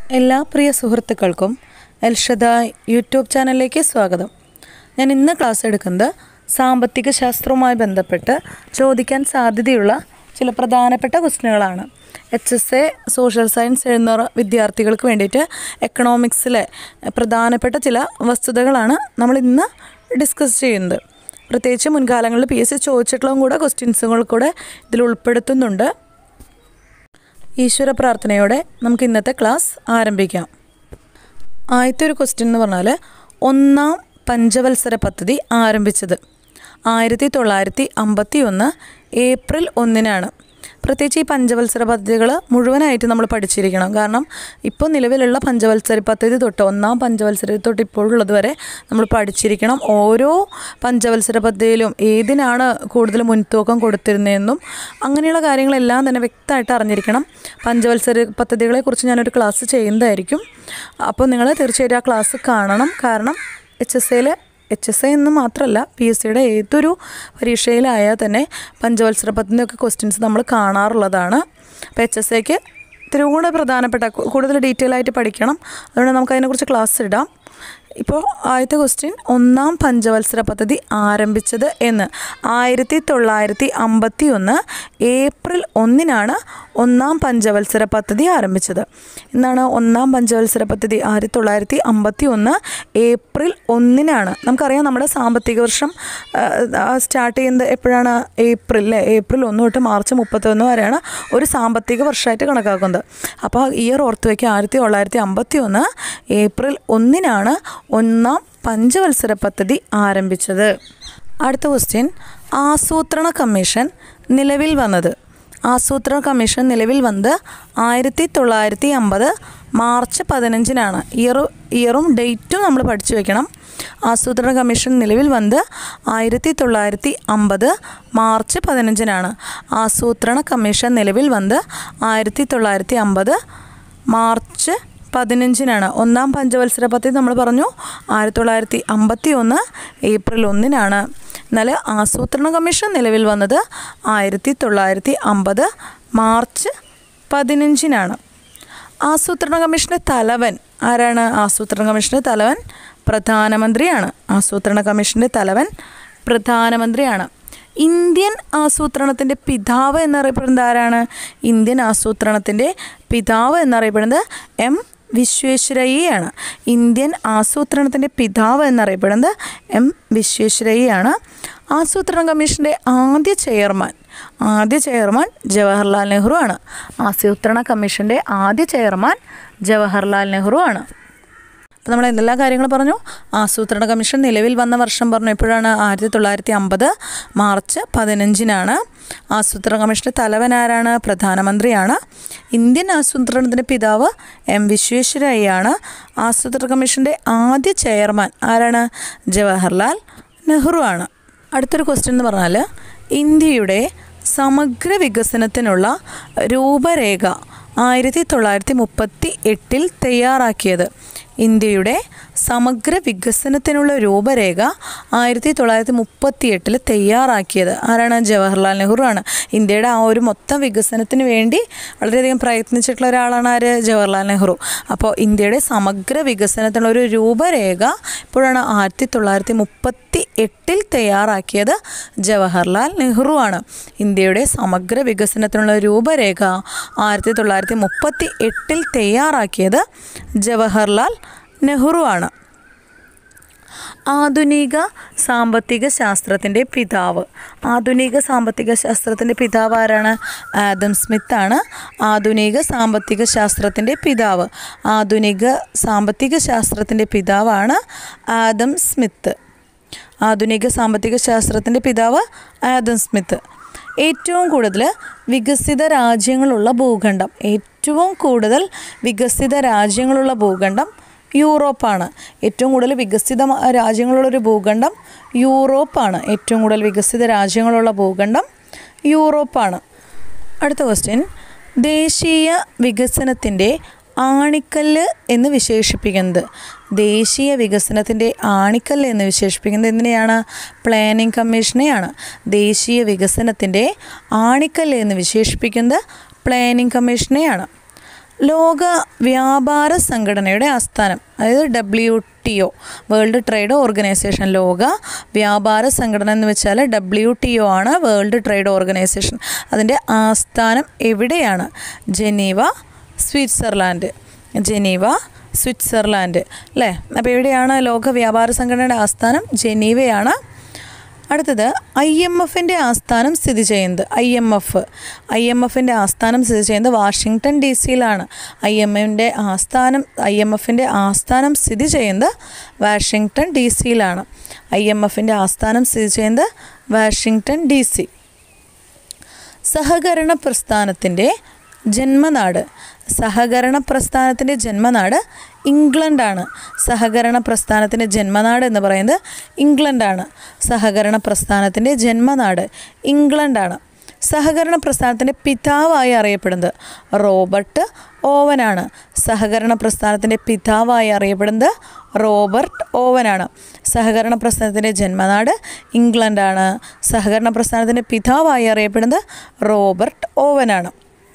എല്ലാ പ്രിയ സുഹൃത്തുക്കൾക്കും എൽഷദ യൂട്യൂബ് ചാനലിലേക്ക് സ്വാഗതം ഞാൻ ഇന്ന് ക്ലാസ് എടുക്കുന്നത് സാമ്പത്തിക ശാസ്ത്രവുമായി ബന്ധപ്പെട്ട് ചോദിക്കാൻ സാധ്യതയുള്ള ചില പ്രധാനപ്പെട്ട ക്വസ്റ്റ്യനുകളാണ് H S A social science എഴുതുന്ന വിദ്യാർത്ഥികൾക്ക് വേണ്ടിയിട്ട് എക്കണോമിക്സിലെ പ്രധാനപ്പെട്ട ചില വസ്തുതകളാണ് നമ്മൾ ഇന്ന് ഡിസ്കസ് ചെയ്യുന്നത് പ്രത്യേകിച്ച് മുൻകാലങ്ങളിൽ പി എസ് സി ചോദിച്ചിട്ടുള്ളതും കൂടെ ക്വസ്റ്റ്യൻസുകൾ കൂടെ ഇതിൽ ഉൾപ്പെടുത്തുന്നുണ്ട് ഈശ്വര പ്രാർത്ഥനയോടെ നമുക്ക് ഇന്നത്തെ ക്ലാസ് ആരംഭിക്കാം ആദ്യത്തെ ഒരു ക്വസ്റ്റ്യൻ എന്ന് പറഞ്ഞാൽ ഒന്നാം പഞ്ചവത്സര പദ്ധതി ആരംഭിച്ചത് ആയിരത്തി തൊള്ളായിരത്തി അമ്പത്തി ഒന്ന് ഏപ്രിൽ ഒന്നിനാണ് പ്രത്യേകിച്ച് ഈ പഞ്ചവത്സര പദ്ധതികൾ മുഴുവനായിട്ട് നമ്മൾ പഠിച്ചിരിക്കണം കാരണം ഇപ്പോൾ നിലവിലുള്ള പഞ്ചവത്സര പദ്ധതി തൊട്ട് ഒന്നാം പഞ്ചവത്സര തൊട്ട് ഇപ്പോഴുള്ളത് വരെ നമ്മൾ പഠിച്ചിരിക്കണം ഓരോ പഞ്ചവത്സര പദ്ധതിയിലും ഏതിനാണ് കൂടുതൽ മുൻതൂക്കം കൊടുത്തിരുന്നതെന്നും അങ്ങനെയുള്ള കാര്യങ്ങളെല്ലാം തന്നെ വ്യക്തമായിട്ട് അറിഞ്ഞിരിക്കണം പഞ്ചവത്സര പദ്ധതികളെക്കുറിച്ച് ഞാനൊരു ക്ലാസ് ചെയ്യുന്നതായിരിക്കും അപ്പോൾ നിങ്ങൾ തീർച്ചയായിട്ടും ആ ക്ലാസ് കാണണം കാരണം എച്ച് എസ് എയിൽ എച്ച് എസ് എ എന്ന് മാത്രമല്ല പി എസ് സിയുടെ ഏതൊരു പരീക്ഷയിലായാൽ തന്നെ പഞ്ചവത്സര പദ്ധതിയൊക്കെ ക്വസ്റ്റ്യൻസ് നമ്മൾ കാണാറുള്ളതാണ് അപ്പോൾ എച്ച് എസ് എക്ക് ഇത്തിരി കൂടെ പ്രധാനപ്പെട്ട കു- കൂടുതൽ ഡീറ്റെയിൽ ആയിട്ട് പഠിക്കണം അതുകൊണ്ട് നമുക്ക് അതിനെക്കുറിച്ച് ക്ലാസ് ഇടാം ഇപ്പോൾ ആദ്യത്തെ ക്വസ്റ്റ്യൻ ഒന്നാം പഞ്ചവത്സര പദ്ധതി ആരംഭിച്ചത് എന്ന് ആയിരത്തി തൊള്ളായിരത്തി അമ്പത്തി ഒന്ന് ഏപ്രിൽ ഒന്നിനാണ് ഒന്നാം പഞ്ചവത്സര പദ്ധതി ആരംഭിച്ചത് എന്നാണ് ഒന്നാം പഞ്ചവത്സര പദ്ധതി ആയിരത്തി തൊള്ളായിരത്തി അമ്പത്തി ഒന്ന് ഏപ്രിൽ ഒന്നിനാണ് നമുക്കറിയാം നമ്മുടെ സാമ്പത്തിക വർഷം സ്റ്റാർട്ട് ചെയ്യുന്നത് എപ്പോഴാണ് ഏപ്രിൽ അല്ലേ ഏപ്രിൽ ഒന്ന് തൊട്ട് മാർച്ച് മുപ്പത്തൊന്ന് വരെയാണ് ഒരു സാമ്പത്തിക വർഷമായിട്ട് കണക്കാക്കുന്നത് അപ്പോൾ ഇയർ ഓർത്ത് വയ്ക്കുക ആയിരത്തി തൊള്ളായിരത്തി അമ്പത്തി ഒന്ന് ഏപ്രിൽ ഒന്നിനാണ് ഒന്നാം പഞ്ചവത്സര പദ്ധതി ആരംഭിച്ചത് അടുത്ത ക്വസ്റ്റ്യൻ ആസൂത്രണ കമ്മീഷൻ നിലവിൽ വന്നത് ആസൂത്രണ കമ്മീഷൻ നിലവിൽ വന്നത് ആയിരത്തി തൊള്ളായിരത്തി അമ്പത് മാർച്ച് പതിനഞ്ചിനാണ് ഇയർ ഇയറും ഡേറ്റും നമ്മൾ പഠിച്ചു വെക്കണം ആസൂത്രണ കമ്മീഷൻ നിലവിൽ വന്നത് ആയിരത്തി തൊള്ളായിരത്തി അമ്പത് മാർച്ച് പതിനഞ്ചിനാണ് ആസൂത്രണ കമ്മീഷൻ നിലവിൽ വന്നത് ആയിരത്തി തൊള്ളായിരത്തി അമ്പത് മാർച്ച് പതിനഞ്ചിനാണ് ഒന്നാം പഞ്ചവത്സര പദ്ധതി നമ്മൾ പറഞ്ഞു ആയിരത്തി തൊള്ളായിരത്തി അമ്പത്തി ഒന്ന് ഏപ്രിൽ ഒന്നിനാണ് എന്നാൽ ആസൂത്രണ കമ്മീഷൻ നിലവിൽ വന്നത് ആയിരത്തി തൊള്ളായിരത്തി അമ്പത് മാർച്ച് പതിനഞ്ചിനാണ് ആസൂത്രണ കമ്മീഷൻ്റെ തലവൻ ആരാണ് ആസൂത്രണ കമ്മീഷൻ്റെ തലവൻ പ്രധാനമന്ത്രിയാണ് ആസൂത്രണ കമ്മീഷൻ്റെ തലവൻ പ്രധാനമന്ത്രിയാണ് ഇന്ത്യൻ ആസൂത്രണത്തിൻ്റെ പിതാവ് എന്നറിയപ്പെടുന്നത് ആരാണ് ഇന്ത്യൻ ആസൂത്രണത്തിൻ്റെ പിതാവ് എന്നറിയപ്പെടുന്നത് എം വിശ്വേശ്വരയ്യയാണ് ഇന്ത്യൻ ആസൂത്രണത്തിൻ്റെ പിതാവ് എന്നറിയപ്പെടുന്നത് എം വിശ്വേശ്വരയ്യയാണ് ആസൂത്രണ കമ്മീഷൻ്റെ ആദ്യ ചെയർമാൻ ആദ്യ ചെയർമാൻ ജവഹർലാൽ നെഹ്റു ആണ് ആസൂത്രണ കമ്മീഷൻ്റെ ആദ്യ ചെയർമാൻ ജവഹർലാൽ നെഹ്റു ആണ് അപ്പോൾ നമ്മൾ എന്തെല്ലാം കാര്യങ്ങൾ പറഞ്ഞു ആസൂത്രണ കമ്മീഷൻ നിലവിൽ വന്ന വർഷം പറഞ്ഞു എപ്പോഴാണ് ആയിരത്തി തൊള്ളായിരത്തി അമ്പത് മാർച്ച് പതിനഞ്ചിനാണ് ആസൂത്രണ കമ്മീഷൻ്റെ തലവൻ ആരാണ് പ്രധാനമന്ത്രിയാണ് ഇന്ത്യൻ ആസൂത്രണത്തിൻ്റെ പിതാവ് എം വിശ്വേശ്വരയ്യാണ് ആസൂത്രണ കമ്മീഷൻ്റെ ആദ്യ ചെയർമാൻ ആരാണ് ജവഹർലാൽ നെഹ്റു ആണ് അടുത്തൊരു ക്വസ്റ്റ്യൻ എന്ന് പറഞ്ഞാൽ ഇന്ത്യയുടെ സമഗ്ര വികസനത്തിനുള്ള രൂപരേഖ ആയിരത്തി തൊള്ളായിരത്തി മുപ്പത്തി എട്ടിൽ തയ്യാറാക്കിയത് ഇന്ത്യയുടെ സമഗ്ര വികസനത്തിനുള്ള രൂപരേഖ ആയിരത്തി തൊള്ളായിരത്തി മുപ്പത്തി എട്ടിൽ തയ്യാറാക്കിയത് ആരാണ് ജവഹർലാൽ നെഹ്റു ആണ് ഇന്ത്യയുടെ ആ ഒരു മൊത്തം വികസനത്തിന് വേണ്ടി വളരെയധികം പ്രയത്നിച്ചിട്ടുള്ള ഒരാളാണ് ആര് ജവഹർലാൽ നെഹ്റു അപ്പോൾ ഇന്ത്യയുടെ സമഗ്ര വികസനത്തിനുള്ള ഒരു രൂപരേഖ ഇപ്പോഴാണ് ആയിരത്തി തൊള്ളായിരത്തി മുപ്പത്തി എട്ടിൽ തയ്യാറാക്കിയത് ജവഹർലാൽ നെഹ്റു ആണ് ഇന്ത്യയുടെ സമഗ്ര വികസനത്തിനുള്ള രൂപരേഖ ആയിരത്തി തൊള്ളായിരത്തി മുപ്പത്തി എട്ടിൽ തയ്യാറാക്കിയത് ജവഹർലാൽ നെഹ്റു ആണ് ആധുനിക സാമ്പത്തിക ശാസ്ത്രത്തിൻ്റെ പിതാവ് ആധുനിക സാമ്പത്തിക ശാസ്ത്രത്തിൻ്റെ പിതാവ് ആരാണ് ആദം സ്മിത്ത് ആണ് ആധുനിക സാമ്പത്തിക ശാസ്ത്രത്തിൻ്റെ പിതാവ് ആധുനിക സാമ്പത്തിക ശാസ്ത്രത്തിൻ്റെ പിതാവാണ് ആദം സ്മിത്ത് ആധുനിക സാമ്പത്തിക ശാസ്ത്രത്തിൻ്റെ പിതാവ് ആദം സ്മിത്ത് ഏറ്റവും കൂടുതൽ വികസിത രാജ്യങ്ങളുള്ള ഭൂഖണ്ഡം ഏറ്റവും കൂടുതൽ വികസിത രാജ്യങ്ങളുള്ള ഭൂഖണ്ഡം യൂറോപ്പാണ് ഏറ്റവും കൂടുതൽ വികസിത രാജ്യങ്ങളുള്ളൊരു ഭൂഖണ്ഡം യൂറോപ്പാണ് ഏറ്റവും കൂടുതൽ വികസിത രാജ്യങ്ങളുള്ള ഭൂഖണ്ഡം യൂറോപ്പാണ് അടുത്ത ക്വസ്റ്റ്യൻ ദേശീയ വികസനത്തിൻ്റെ ആണിക്കല്ല് എന്ന് വിശേഷിപ്പിക്കുന്നത് ദേശീയ വികസനത്തിൻ്റെ ആണിക്കല്ല് എന്ന് വിശേഷിപ്പിക്കുന്നത് എന്തിനെയാണ് പ്ലാനിംഗ് കമ്മീഷനെയാണ് ദേശീയ വികസനത്തിൻ്റെ ആണിക്കല്ല് എന്ന് വിശേഷിപ്പിക്കുന്നത് പ്ലാനിംഗ് കമ്മീഷനെയാണ് ലോക വ്യാപാര സംഘടനയുടെ ആസ്ഥാനം അതായത് W T O world trade organisation ലോക വ്യാപാര സംഘടന എന്ന് വെച്ചാൽ ഡബ്ല്യു ടി ഒ ആണ് വേൾഡ് ട്രേഡ് ഓർഗനൈസേഷൻ അതിൻ്റെ ആസ്ഥാനം എവിടെയാണ് ജനീവ സ്വിറ്റ്സർലാൻഡ് ജനീവ സ്വിറ്റ്സർലാൻഡ് അല്ലേ അപ്പോൾ എവിടെയാണ് ലോക വ്യാപാര സംഘടനയുടെ ആസ്ഥാനം ജനീവയാണ് അടുത്തത് ഐ എം എഫിൻ്റെ ആസ്ഥാനം സ്ഥിതി ചെയ്യുന്നത് ഐ എം എഫ് ഐ എം എഫിൻ്റെ ആസ്ഥാനം സ്ഥിതി ചെയ്യുന്നത് വാഷിങ്ടൺ ഡി സിയിലാണ് ഐ എം എഫിൻ്റെ ആസ്ഥാനം ഐ എം എഫിൻ്റെ ആസ്ഥാനം സ്ഥിതി ചെയ്യുന്നത് വാഷിങ്ടൺ ഡി സിയിലാണ് ഐ എം എഫിൻ്റെ ആസ്ഥാനം സ്ഥിതി ചെയ്യുന്നത് വാഷിങ്ടൺ ഡി സി സഹകരണ പ്രസ്ഥാനത്തിൻ്റെ ജന്മനാട് സഹകരണ പ്രസ്ഥാനത്തിൻ്റെ ജന്മനാട് ഇംഗ്ലണ്ടാണ് സഹകരണ പ്രസ്ഥാനത്തിൻ്റെ ജന്മനാട് എന്ന് പറയുന്നത് ഇംഗ്ലണ്ടാണ് സഹകരണ പ്രസ്ഥാനത്തിൻ്റെ ജന്മനാട് ഇംഗ്ലണ്ടാണ് സഹകരണ പ്രസ്ഥാനത്തിൻ്റെ പിതാവായി അറിയപ്പെടുന്നത് റോബർട്ട് ഓവനാണ് സഹകരണ പ്രസ്ഥാനത്തിൻ്റെ പിതാവായി അറിയപ്പെടുന്നത് റോബർട്ട് ഓവനാണ് സഹകരണ പ്രസ്ഥാനത്തിൻ്റെ ജന്മനാട് ഇംഗ്ലണ്ടാണ് സഹകരണ പ്രസ്ഥാനത്തിൻ്റെ പിതാവായി അറിയപ്പെടുന്നത് റോബർട്ട് ഓവനാണ്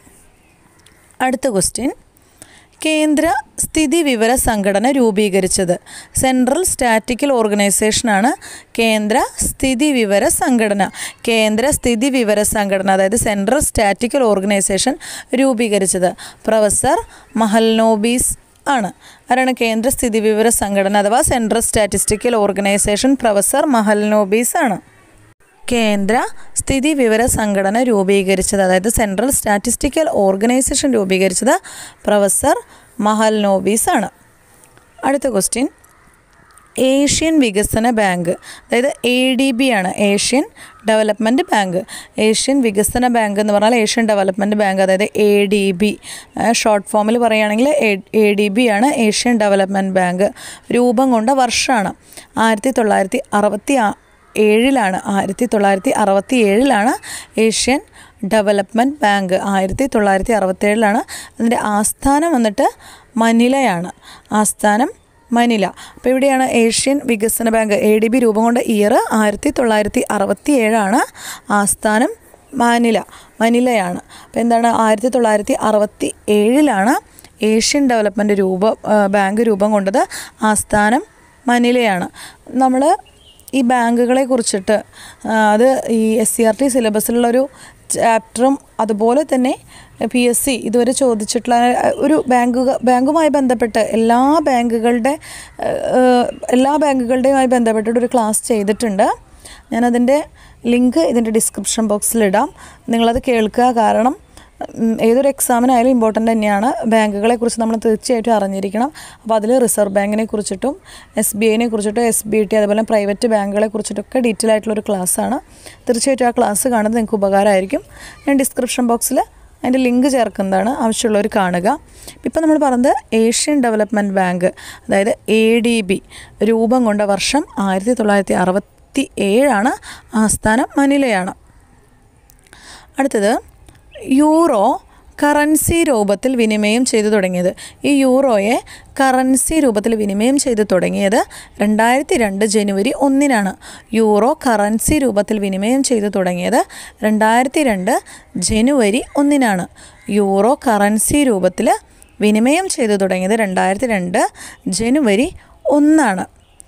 അടുത്ത ക്വസ്റ്റ്യൻ കേന്ദ്ര സ്ഥിതി വിവര സംഘടന രൂപീകരിച്ചത് സെൻട്രൽ സ്റ്റാറ്റിക്കൽ ഓർഗനൈസേഷനാണ് കേന്ദ്ര സ്ഥിതി വിവര സംഘടന കേന്ദ്ര സ്ഥിതി വിവര സംഘടന അതായത് സെൻട്രൽ സ്റ്റാറ്റിക്കൽ ഓർഗനൈസേഷൻ രൂപീകരിച്ചത് പ്രൊഫസർ മഹൽനോബീസ് ആണ് ആരാണ് കേന്ദ്ര സ്ഥിതി വിവര സംഘടന അഥവാ central statistical organisation professor Mahalanobis ആണ് കേന്ദ്ര സ്ഥിതി വിവര സംഘടന രൂപീകരിച്ചത് അതായത് സെൻട്രൽ സ്റ്റാറ്റിസ്റ്റിക്കൽ ഓർഗനൈസേഷൻ രൂപീകരിച്ചത് പ്രൊഫസർ മഹൽനോബീസ് ആണ് അടുത്ത ക്വസ്റ്റ്യൻ ഏഷ്യൻ വികസന ബാങ്ക് അതായത് എ ഡി ബി ആണ് ഏഷ്യൻ ഡെവലപ്മെൻറ്റ് ബാങ്ക് ഏഷ്യൻ വികസന ബാങ്ക് എന്ന് പറഞ്ഞാൽ ഏഷ്യൻ ഡെവലപ്മെൻറ്റ് ബാങ്ക് അതായത് എ ഡി ബി ഷോർട്ട് ഫോമിൽ പറയുകയാണെങ്കിൽ എ ഡി ബി ആണ് ഏഷ്യൻ ഡെവലപ്മെൻറ്റ് ബാങ്ക് രൂപം കൊണ്ട വർഷമാണ് ആയിരത്തി തൊള്ളായിരത്തി അറുപത്തി ഏഴിലാണ് ആയിരത്തി തൊള്ളായിരത്തി അറുപത്തി ഏഴിലാണ് ഏഷ്യൻ ഡെവലപ്മെൻറ്റ് ബാങ്ക് ആയിരത്തി തൊള്ളായിരത്തി അറുപത്തേഴിലാണ് അതിൻ്റെ ആസ്ഥാനം വന്നിട്ട് മനിലയാണ് ആസ്ഥാനം മനില അപ്പോൾ ഇവിടെയാണ് ഏഷ്യൻ വികസന ബാങ്ക് എ ഡി ബി രൂപം കൊണ്ട ഇയർ ആയിരത്തി തൊള്ളായിരത്തി അറുപത്തി ഏഴാണ് ആസ്ഥാനം മാനില മനിലയാണ് അപ്പോൾ എന്താണ് ആയിരത്തി തൊള്ളായിരത്തി അറുപത്തി ഏഴിലാണ് ഏഷ്യൻ ഡെവലപ്മെൻറ്റ് രൂപ ബാങ്ക് രൂപം കൊണ്ടത് ആസ്ഥാനം മനിലയാണ് നമ്മൾ ഈ ബാങ്കുകളെ കുറിച്ചിട്ട് അത് ഈ എസ് സി ആർ ടി സിലബസിലുള്ളൊരു ചാപ്റ്ററും അതുപോലെ തന്നെ പി എസ് സി ഇതുവരെ ചോദിച്ചിട്ടുള്ള ഒരു ബാങ്ക് ബാങ്കുമായി ബന്ധപ്പെട്ട് എല്ലാ ബാങ്കുകളുടെ എല്ലാ ബാങ്കുകളുടെയുമായി ബന്ധപ്പെട്ടിട്ട് ഒരു ക്ലാസ് ചെയ്തിട്ടുണ്ട് ഞാനതിൻ്റെ ലിങ്ക് ഇതിൻ്റെ ഡിസ്ക്രിപ്ഷൻ ബോക്സിലിടാം നിങ്ങളത് കേൾക്കുക കാരണം ഏതൊരു എക്സാമിനായാലും ഇമ്പോർട്ടൻ്റ് തന്നെയാണ് ബാങ്കുകളെ കുറിച്ച് നമ്മൾ തീർച്ചയായിട്ടും അറിഞ്ഞിരിക്കണം അപ്പോൾ അതിൽ റിസർവ് ബാങ്കിനെ കുറിച്ചിട്ടും എസ് ബി ഐനെ കുറിച്ചിട്ടും എസ് ബി ടി അതുപോലെ പ്രൈവറ്റ് ബാങ്കുകളെ കുറിച്ചിട്ടൊക്കെ ഡീറ്റെയിൽ ആയിട്ടുള്ളൊരു ക്ലാസ്സാണ് തീർച്ചയായിട്ടും ആ ക്ലാസ് കാണുന്നത് നിങ്ങൾക്ക് ഉപകാരമായിരിക്കും ഞാൻ ഡിസ്ക്രിപ്ഷൻ ബോക്സിൽ അതിൻ്റെ ലിങ്ക് ചേർക്കുന്നതാണ് ആവശ്യമുള്ളവർ കാണുക ഇപ്പം നമ്മൾ പറഞ്ഞത് ഏഷ്യൻ ഡെവലപ്മെൻറ്റ് ബാങ്ക് അതായത് എ ഡി ബി രൂപം കൊണ്ട വർഷം ആയിരത്തി തൊള്ളായിരത്തി അറുപത്തി ഏഴാണ് ആസ്ഥാനം മനിലയാണ് അടുത്തത് യൂറോ കറൻസി രൂപത്തിൽ വിനിമയം ചെയ്തു തുടങ്ങിയത് ഈ യൂറോയെ കറൻസി രൂപത്തിൽ വിനിമയം ചെയ്തു തുടങ്ങിയത് രണ്ടായിരത്തി രണ്ട് ജനുവരി ഒന്നിനാണ് യൂറോ കറൻസി രൂപത്തിൽ വിനിമയം ചെയ്തു തുടങ്ങിയത് രണ്ടായിരത്തി രണ്ട് ജനുവരി ഒന്നിനാണ് യൂറോ കറൻസി രൂപത്തിൽ വിനിമയം ചെയ്തു തുടങ്ങിയത് രണ്ടായിരത്തി രണ്ട് ജനുവരി ഒന്നാണ്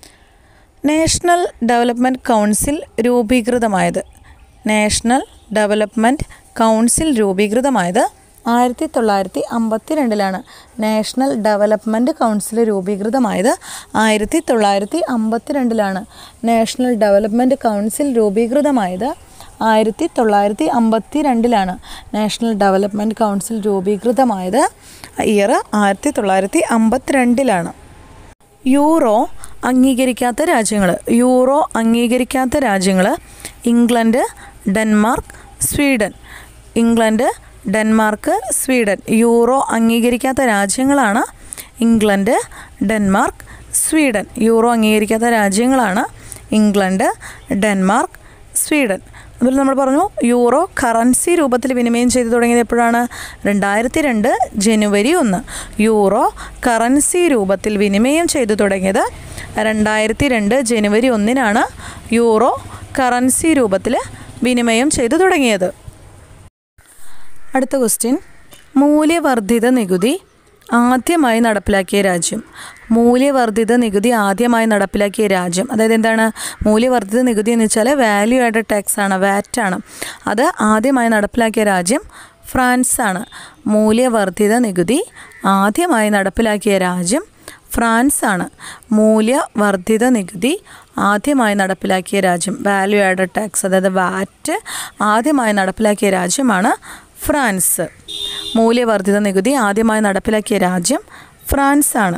നാഷണൽ ഡെവലപ്മെൻറ്റ് കൗൺസിൽ രൂപീകൃതമായത് നാഷണൽ ഡെവലപ്മെൻറ്റ് കൗൺസിൽ രൂപീകൃതമായത് ആയിരത്തി തൊള്ളായിരത്തി അമ്പത്തി രണ്ടിലാണ് നാഷണൽ ഡെവലപ്മെൻറ്റ് കൗൺസിൽ രൂപീകൃതമായത് ആയിരത്തി തൊള്ളായിരത്തി അമ്പത്തി രണ്ടിലാണ് നാഷണൽ ഡെവലപ്മെൻറ്റ് കൗൺസിൽ രൂപീകൃതമായത് ആയിരത്തി തൊള്ളായിരത്തി അമ്പത്തി രണ്ടിലാണ് നാഷണൽ ഡെവലപ്മെൻറ്റ് കൗൺസിൽ രൂപീകൃതമായത് ഇയർ ആയിരത്തി തൊള്ളായിരത്തി അമ്പത്തിരണ്ടിലാണ് യൂറോ അംഗീകരിക്കാത്ത രാജ്യങ്ങൾ യൂറോ അംഗീകരിക്കാത്ത രാജ്യങ്ങൾ England Denmark Sweden England Denmark Sweden euro അംഗീകരിക്കാത്ത രാജ്യങ്ങളാണ് ഇംഗ്ലണ്ട് ഡെൻമാർക്ക് സ്വീഡൻ യൂറോ അംഗീകരിക്കാത്ത രാജ്യങ്ങളാണ് ഇംഗ്ലണ്ട് ഡെൻമാർക്ക് സ്വീഡൻ അതുപോലെ നമ്മൾ പറഞ്ഞു യൂറോ കറൻസി രൂപത്തിൽ വിനിമയം ചെയ്തു തുടങ്ങിയത് എപ്പോഴാണ് രണ്ടായിരത്തി രണ്ട് ജനുവരി ഒന്ന് യൂറോ കറൻസി രൂപത്തിൽ വിനിമയം ചെയ്തു തുടങ്ങിയത് രണ്ടായിരത്തി രണ്ട് ജനുവരി ഒന്നിനാണ് യൂറോ കറൻസി രൂപത്തിൽ വിനിമയം ചെയ്തു തുടങ്ങിയത് അടുത്ത ക്വസ്റ്റ്യൻ മൂല്യവർദ്ധിത നികുതി ആദ്യമായി നടപ്പിലാക്കിയ രാജ്യം മൂല്യവർദ്ധിത നികുതി ആദ്യമായി നടപ്പിലാക്കിയ രാജ്യം അതായത് എന്താണ് മൂല്യവർദ്ധിത നികുതി എന്ന് വെച്ചാൽ വാല്യൂ ആഡഡ് ടാക്സ് ആണ് വാറ്റ് ആണ് അത് ആദ്യമായി നടപ്പിലാക്കിയ രാജ്യം ഫ്രാൻസ് ആണ് മൂല്യവർദ്ധിത നികുതി ആദ്യമായി നടപ്പിലാക്കിയ രാജ്യം ഫ്രാൻസ് ആണ് മൂല്യവർദ്ധിത നികുതി ആദ്യമായി നടപ്പിലാക്കിയ രാജ്യം വാല്യൂ ആഡഡ് ടാക്സ് അതായത് വാറ്റ് ആദ്യമായി നടപ്പിലാക്കിയ രാജ്യമാണ് ഫ്രാൻസ് മൂല്യവർദ്ധിത നികുതി ആദ്യമായി നടപ്പിലാക്കിയ രാജ്യം ഫ്രാൻസ് ആണ്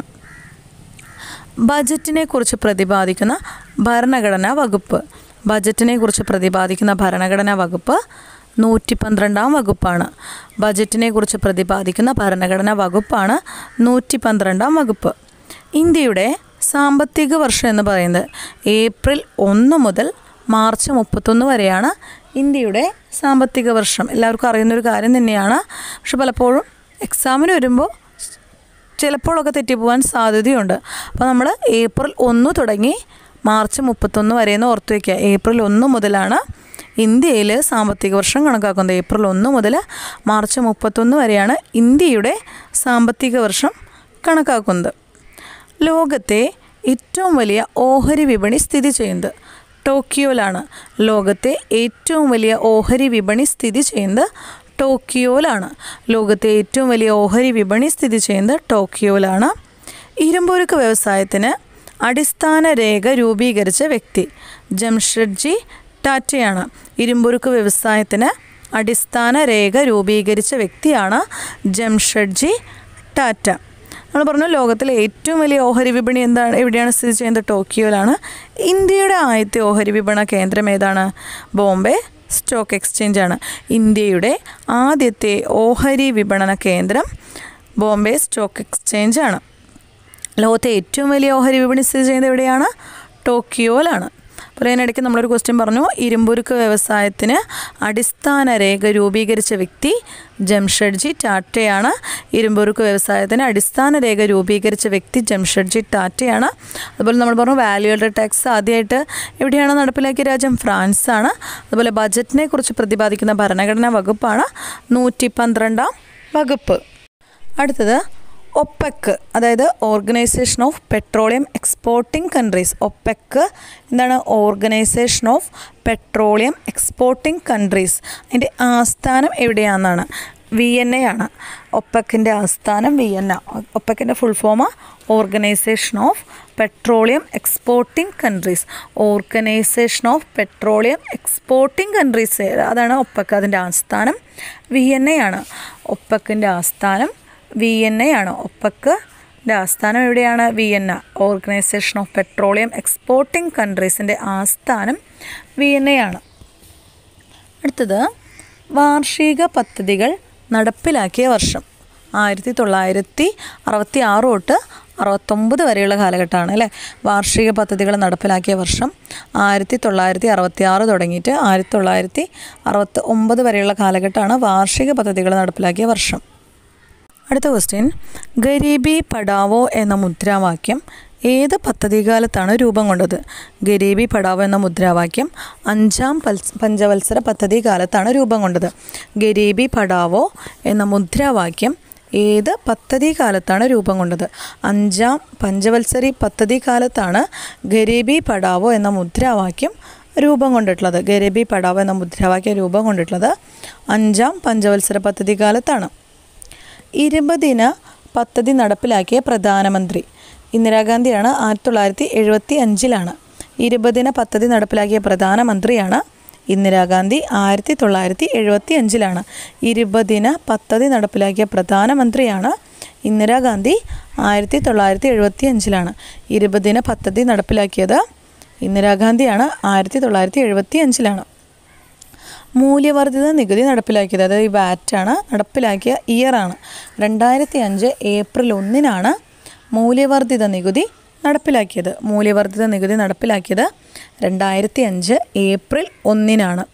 ബജറ്റിനെ കുറിച്ച് പ്രതിപാദിക്കുന്ന ഭരണഘടനാ വകുപ്പ് ബജറ്റിനെ കുറിച്ച് പ്രതിപാദിക്കുന്ന ഭരണഘടനാ വകുപ്പ് നൂറ്റി പന്ത്രണ്ടാം വകുപ്പാണ് ബജറ്റിനെ കുറിച്ച് പ്രതിപാദിക്കുന്ന ഭരണഘടനാ വകുപ്പാണ് നൂറ്റി പന്ത്രണ്ടാം വകുപ്പ് ഇന്ത്യയുടെ സാമ്പത്തിക വർഷം എന്ന് പറയുന്നത് ഏപ്രിൽ ഒന്ന് മുതൽ മാർച്ച് മുപ്പത്തൊന്ന് വരെയാണ് ഇന്ത്യയുടെ സാമ്പത്തിക വർഷം എല്ലാവർക്കും അറിയുന്നൊരു കാര്യം തന്നെയാണ് പക്ഷെ പലപ്പോഴും എക്സാമിന് വരുമ്പോൾ ചിലപ്പോഴൊക്കെ തെറ്റിപ്പോവാൻ സാധ്യതയുണ്ട് അപ്പോൾ നമ്മൾ ഏപ്രിൽ ഒന്ന് തുടങ്ങി മാർച്ച് മുപ്പത്തൊന്ന് വരെയെന്ന് ഓർത്ത് വയ്ക്കുക ഏപ്രിൽ ഒന്ന് മുതലാണ് ഇന്ത്യയിൽ സാമ്പത്തിക വർഷം കണക്കാക്കുന്നത് ഏപ്രിൽ ഒന്ന് മുതൽ മാർച്ച് മുപ്പത്തൊന്ന് വരെയാണ് ഇന്ത്യയുടെ സാമ്പത്തിക വർഷം കണക്കാക്കുന്നത് ലോകത്തെ ഏറ്റവും വലിയ ഓഹരി വിപണി സ്ഥിതി ചെയ്യുന്നത് ടോക്കിയോയിലാണ് ലോകത്തെ ഏറ്റവും വലിയ ഓഹരി വിപണി സ്ഥിതി ചെയ്യുന്നത് ടോക്കിയോയിലാണ് ലോകത്തെ ഏറ്റവും വലിയ ഓഹരി വിപണി സ്ഥിതി ചെയ്യുന്നത് ടോക്കിയോയിലാണ് ഇരുമ്പുരുക്ക് വ്യവസായത്തിന് അടിസ്ഥാന രേഖ രൂപീകരിച്ച വ്യക്തി ജംഷഡ്ജി ടാറ്റയാണ് ഇരുമ്പുരുക്ക് വ്യവസായത്തിന് അടിസ്ഥാന രേഖ രൂപീകരിച്ച വ്യക്തിയാണ് ജംഷഡ്ജി ടാറ്റ നമ്മൾ പറഞ്ഞു ലോകത്തിലെ ഏറ്റവും വലിയ ഓഹരി വിപണി എന്താണ് എവിടെയാണ് സ്ഥിതി ചെയ്യുന്നത് ടോക്കിയോയിലാണ് ഇന്ത്യയുടെ ആദ്യത്തെ ഓഹരി വിപണ കേന്ദ്രം ഏതാണ് ബോംബെ സ്റ്റോക്ക് എക്സ്ചേഞ്ച് ആണ് ഇന്ത്യയുടെ ആദ്യത്തെ ഓഹരി വിപണന കേന്ദ്രം ബോംബെ സ്റ്റോക്ക് എക്സ്ചേഞ്ച് ആണ് ലോകത്തെ ഏറ്റവും വലിയ ഓഹരി വിപണി സ്ഥിതി ചെയ്യുന്നത് എവിടെയാണ് ടോക്കിയോയിലാണ് അപ്പോൾ അതിനിടയ്ക്ക് നമ്മളൊരു ക്വസ്റ്റ്യൻ പറഞ്ഞു ഇരുമ്പുരുക്ക് വ്യവസായത്തിന് അടിസ്ഥാന രേഖ രൂപീകരിച്ച വ്യക്തി ജംഷഡ്ജി ടാറ്റയാണ് ഇരുമ്പുരുക്ക് വ്യവസായത്തിന് അടിസ്ഥാന രേഖ രൂപീകരിച്ച വ്യക്തി ജംഷഡ്ജി ടാറ്റയാണ് അതുപോലെ നമ്മൾ പറഞ്ഞു വാല്യൂ ടാക്സ് ആദ്യമായിട്ട് എവിടെയാണ് നടപ്പിലാക്കിയ രാജ്യം ഫ്രാൻസ് ആണ് അതുപോലെ ബജറ്റിനെ കുറിച്ച് പ്രതിപാദിക്കുന്ന ഭരണഘടനാ വകുപ്പാണ് നൂറ്റി പന്ത്രണ്ടാം വകുപ്പ് അടുത്തത് ഒപ്പെക്ക് അതായത് organisation of petroleum exporting countries OPEC എന്താണ് organisation of petroleum exporting countries അതിൻ്റെ ആസ്ഥാനം എവിടെയാണെന്നാണ് വി എൻ എ ആണ് ഒപ്പക്കിൻ്റെ ആസ്ഥാനം വി എൻ എ ഒപ്പക്കിൻ്റെ full form organisation of petroleum exporting countries organisation of petroleum exporting countries അതാണ് ഒപ്പക്ക് അതിൻ്റെ ആസ്ഥാനം വി എൻ എ ആണ് ഒപ്പക്കിൻ്റെ ആസ്ഥാനം വി എൻ എ ആണ് ഒപ്പക്കിൻ്റെ ആസ്ഥാനം എവിടെയാണ് V N A organisation of petroleum exporting കൺട്രീസിൻ്റെ ആസ്ഥാനം വി എൻ എ ആണ് അടുത്തത് വാർഷിക പദ്ധതികൾ നടപ്പിലാക്കിയ വർഷം ആയിരത്തി തൊള്ളായിരത്തി അറുപത്തി ആറ് തൊട്ട് അറുപത്തൊമ്പത് വരെയുള്ള കാലഘട്ടമാണ് അല്ലേ വാർഷിക പദ്ധതികൾ നടപ്പിലാക്കിയ വർഷം ആയിരത്തി തൊള്ളായിരത്തി അറുപത്തി ആറ് തുടങ്ങിയിട്ട് ആയിരത്തി തൊള്ളായിരത്തി അറുപത്തി ഒമ്പത് വരെയുള്ള കാലഘട്ടമാണ് വാർഷിക പദ്ധതികൾ നടപ്പിലാക്കിയ വർഷം അടുത്ത ക്വസ്റ്റ്യൻ ഗരീബി പഠാവോ എന്ന മുദ്രാവാക്യം ഏത് പദ്ധതികാലത്താണ് രൂപം കൊണ്ടത് ഗരീബി പഠാവോ എന്ന മുദ്രാവാക്യം അഞ്ചാം പൽസ് പഞ്ചവത്സര പദ്ധതി കാലത്താണ് രൂപം കൊണ്ടത് ഗരീബി പഠാവോ എന്ന മുദ്രാവാക്യം ഏത് പദ്ധതി കാലത്താണ് രൂപം കൊണ്ടത് അഞ്ചാം പഞ്ചവത്സരി പദ്ധതി കാലത്താണ് ഗരീബി പഠാവോ എന്ന മുദ്രാവാക്യം രൂപം കൊണ്ടിട്ടുള്ളത് ഗരീബി പഠാവോ എന്ന മുദ്രാവാക്യം രൂപം കൊണ്ടിട്ടുള്ളത് അഞ്ചാം പഞ്ചവത്സര പദ്ധതി കാലത്താണ് ഇരുപതിന പദ്ധതി നടപ്പിലാക്കിയ പ്രധാനമന്ത്രി ഇന്ദിരാഗാന്ധിയാണ് ആയിരത്തി തൊള്ളായിരത്തി എഴുപത്തി അഞ്ചിലാണ് ഇരുപതിന പദ്ധതി നടപ്പിലാക്കിയ പ്രധാനമന്ത്രിയാണ് ഇന്ദിരാഗാന്ധി ആയിരത്തി തൊള്ളായിരത്തി എഴുപത്തി അഞ്ചിലാണ് ഇരുപതിന പദ്ധതി നടപ്പിലാക്കിയ പ്രധാനമന്ത്രിയാണ് ഇന്ദിരാഗാന്ധി ആയിരത്തി തൊള്ളായിരത്തി എഴുപത്തി അഞ്ചിലാണ് ഇരുപതിന പദ്ധതി നടപ്പിലാക്കിയത് ഇന്ദിരാഗാന്ധിയാണ് ആയിരത്തി തൊള്ളായിരത്തി എഴുപത്തി അഞ്ചിലാണ് മൂല്യവർദ്ധിത നികുതി നടപ്പിലാക്കിയത് അതായത് ഈ വാറ്റാണ് നടപ്പിലാക്കിയ ഇയറാണ് രണ്ടായിരത്തി അഞ്ച് ഏപ്രിൽ ഒന്നിനാണ് മൂല്യവർദ്ധിത നികുതി നടപ്പിലാക്കിയത് മൂല്യവർദ്ധിത നികുതി നടപ്പിലാക്കിയത് രണ്ടായിരത്തി അഞ്ച് ഏപ്രിൽ ഒന്നിനാണ്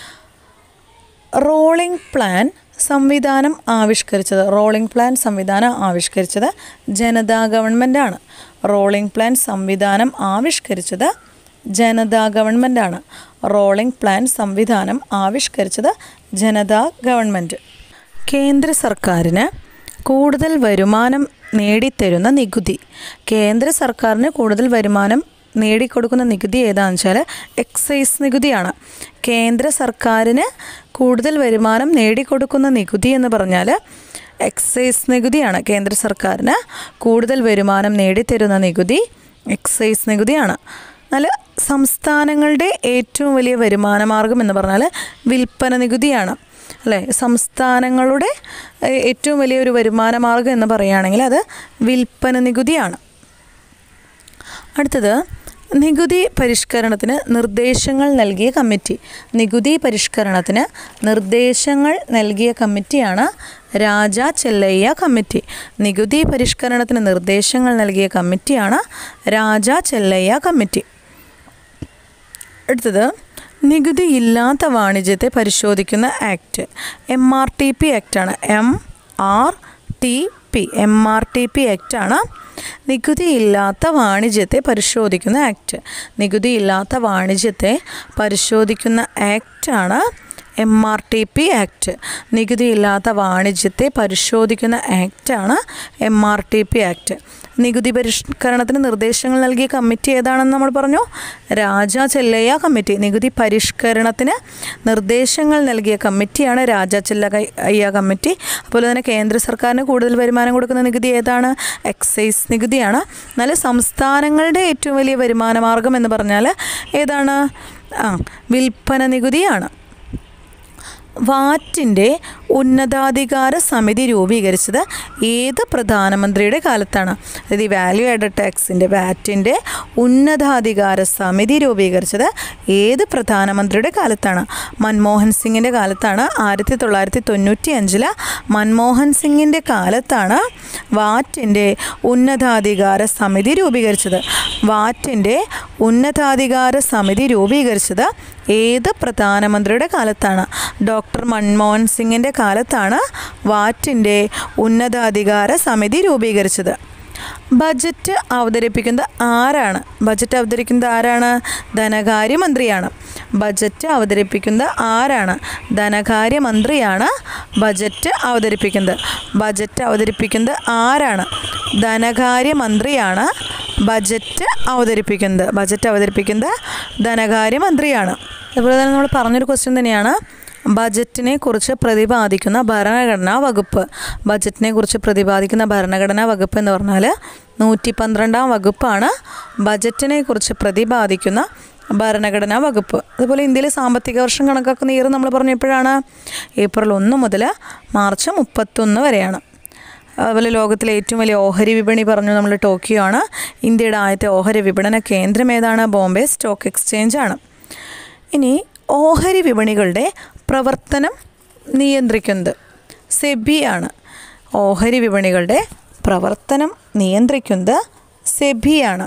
റോളിംഗ് പ്ലാൻ സംവിധാനം ആവിഷ്കരിച്ചത് റോളിംഗ് പ്ലാൻ സംവിധാനം ആവിഷ്കരിച്ചത് ജനതാ ഗവൺമെൻറ്റാണ് റോളിംഗ് പ്ലാൻ സംവിധാനം ആവിഷ്കരിച്ചത് ജനതാ ഗവൺമെൻറ്റാണ് റോളിംഗ് പ്ലാൻ സംവിധാനം ആവിഷ്കരിച്ചത് ജനതാ ഗവൺമെൻറ് കേന്ദ്ര സർക്കാരിന് കൂടുതൽ വരുമാനം നേടിത്തരുന്ന നികുതി കേന്ദ്ര സർക്കാരിന് കൂടുതൽ വരുമാനം നേടിക്കൊടുക്കുന്ന നികുതി ഏതാണെന്ന് വെച്ചാൽ എക്സൈസ് നികുതിയാണ് കേന്ദ്ര സർക്കാരിന് കൂടുതൽ വരുമാനം നേടിക്കൊടുക്കുന്ന നികുതി എന്ന് പറഞ്ഞാൽ എക്സൈസ് നികുതിയാണ് കേന്ദ്ര സർക്കാരിന് കൂടുതൽ വരുമാനം നേടിത്തരുന്ന നികുതി എക്സൈസ് നികുതിയാണ് എന്നാൽ സംസ്ഥാനങ്ങളുടെ ഏറ്റവും വലിയ വരുമാന മാർഗം എന്ന് പറഞ്ഞാൽ വിൽപ്പന നികുതിയാണ് അല്ലേ സംസ്ഥാനങ്ങളുടെ ഏ- ഏറ്റവും വലിയൊരു വരുമാന മാർഗം എന്ന് പറയുകയാണെങ്കിൽ അത് വിൽപ്പന നികുതിയാണ് അടുത്തത് നികുതി പരിഷ്കരണത്തിന് നിർദ്ദേശങ്ങൾ നൽകിയ കമ്മിറ്റി നികുതി പരിഷ്കരണത്തിന് നിർദ്ദേശങ്ങൾ നൽകിയ കമ്മിറ്റിയാണ് രാജ ചെല്ലയ്യ കമ്മിറ്റി നികുതി പരിഷ്കരണത്തിന് നിർദ്ദേശങ്ങൾ നൽകിയ കമ്മിറ്റിയാണ് രാജ ചെല്ലയ്യ കമ്മിറ്റി അടുത്തത് നികുതി ഇല്ലാത്ത വാണിജ്യത്തെ പരിശോധിക്കുന്ന act M R T P ആക്റ്റാണ് M R T P M R T P ആക്റ്റാണ് നികുതി ഇല്ലാത്ത വാണിജ്യത്തെ പരിശോധിക്കുന്ന ആക്ട് നികുതി ഇല്ലാത്ത വാണിജ്യത്തെ പരിശോധിക്കുന്ന ആക്റ്റാണ് M R T P act നികുതിയില്ലാത്ത വാണിജ്യത്തെ പരിശോധിക്കുന്ന ആക്റ്റാണ് M R T P act നികുതി പരിഷ്കരണത്തിന് നിർദ്ദേശങ്ങൾ നൽകിയ കമ്മിറ്റി ഏതാണെന്ന് നമ്മൾ പറഞ്ഞു രാജ ചെല്ലയ്യ കമ്മിറ്റി നികുതി പരിഷ്കരണത്തിന് നിർദ്ദേശങ്ങൾ നൽകിയ കമ്മിറ്റിയാണ് രാജ ചെല്ലയ്യ കമ്മിറ്റി അതുപോലെ തന്നെ കേന്ദ്ര സർക്കാരിന് കൂടുതൽ വരുമാനം കൊടുക്കുന്ന നികുതി ഏതാണ് എക്സൈസ് നികുതിയാണ് എന്നാൽ സംസ്ഥാനങ്ങളുടെ ഏറ്റവും വലിയ വരുമാന മാർഗം എന്ന് പറഞ്ഞാൽ ഏതാണ് ആ വിൽപ്പന നികുതിയാണ് വാറ്റിൻ്റെ ഉന്നതാധികാര സമിതി രൂപീകരിച്ചത് ഏത് പ്രധാനമന്ത്രിയുടെ കാലത്താണ് അതായത് ഈ വാല്യൂ ആഡഡ് ടാക്സിൻ്റെ വാറ്റിൻ്റെ ഉന്നതാധികാര സമിതി രൂപീകരിച്ചത് ഏത് പ്രധാനമന്ത്രിയുടെ കാലത്താണ് മൻമോഹൻ സിംഗിൻ്റെ കാലത്താണ് ആയിരത്തി തൊള്ളായിരത്തി തൊണ്ണൂറ്റി അഞ്ചിൽ മൻമോഹൻ സിംഗിൻ്റെ കാലത്താണ് വാറ്റിൻ്റെ ഉന്നതാധികാര സമിതി രൂപീകരിച്ചത് വാറ്റിൻ്റെ ഉന്നതാധികാര സമിതി രൂപീകരിച്ചത് ഏത് പ്രധാനമന്ത്രിയുടെ കാലത്താണ് ഡോക്ടർ മൻമോഹൻ സിംഗിൻ്റെ കാലത്താണ് വാറ്റിൻ്റെ ഉന്നതാധികാര സമിതി രൂപീകരിച്ചത് ബജറ്റ് അവതരിപ്പിക്കുന്നത് ആരാണ് ബജറ്റ് അവതരിക്കുന്നത് ആരാണ് ധനകാര്യമന്ത്രിയാണ് ബജറ്റ് അവതരിപ്പിക്കുന്നത് ആരാണ് ധനകാര്യമന്ത്രിയാണ് ബജറ്റ് അവതരിപ്പിക്കുന്നത് ബജറ്റ് അവതരിപ്പിക്കുന്നത് ആരാണ് ധനകാര്യമന്ത്രിയാണ് ബജറ്റ് അവതരിപ്പിക്കുന്നത് ബജറ്റ് അവതരിപ്പിക്കുന്നത് ധനകാര്യമന്ത്രിയാണ് അതുപോലെ തന്നെ നമ്മൾ പറഞ്ഞൊരു ക്വസ്റ്റ്യൻ തന്നെയാണ് ബജറ്റിനെ കുറിച്ച് പ്രതിപാദിക്കുന്ന ഭരണഘടനാ വകുപ്പ് ബജറ്റിനെ കുറിച്ച് പ്രതിപാദിക്കുന്ന ഭരണഘടനാ വകുപ്പ് എന്ന് പറഞ്ഞാൽ നൂറ്റി പന്ത്രണ്ടാം വകുപ്പാണ് ബജറ്റിനെ കുറിച്ച് പ്രതിപാദിക്കുന്ന ഭരണഘടനാ വകുപ്പ് അതുപോലെ ഇന്ത്യയിലെ സാമ്പത്തിക വർഷം കണക്കാക്കുന്ന ഇയർ നമ്മൾ പറഞ്ഞപ്പോഴാണ് ഏപ്രിൽ ഒന്ന് മുതൽ മാർച്ച് മുപ്പത്തൊന്ന് വരെയാണ് അതുപോലെ ലോകത്തിലെ ഏറ്റവും വലിയ ഓഹരി വിപണി പറഞ്ഞു നമ്മൾ ടോക്കിയോ ആണ് ഇന്ത്യയുടെ ആദ്യത്തെ ഓഹരി വിപണന കേന്ദ്രം ഏതാണ് ബോംബെ സ്റ്റോക്ക് എക്സ്ചേഞ്ച് ആണ് ഇനി ഓഹരി വിപണികളുടെ പ്രവർത്തനം നിയന്ത്രിക്കുന്നത് സെബി ആണ് ഓഹരി വിപണികളുടെ പ്രവർത്തനം നിയന്ത്രിക്കുന്നത് സെബിയാണ്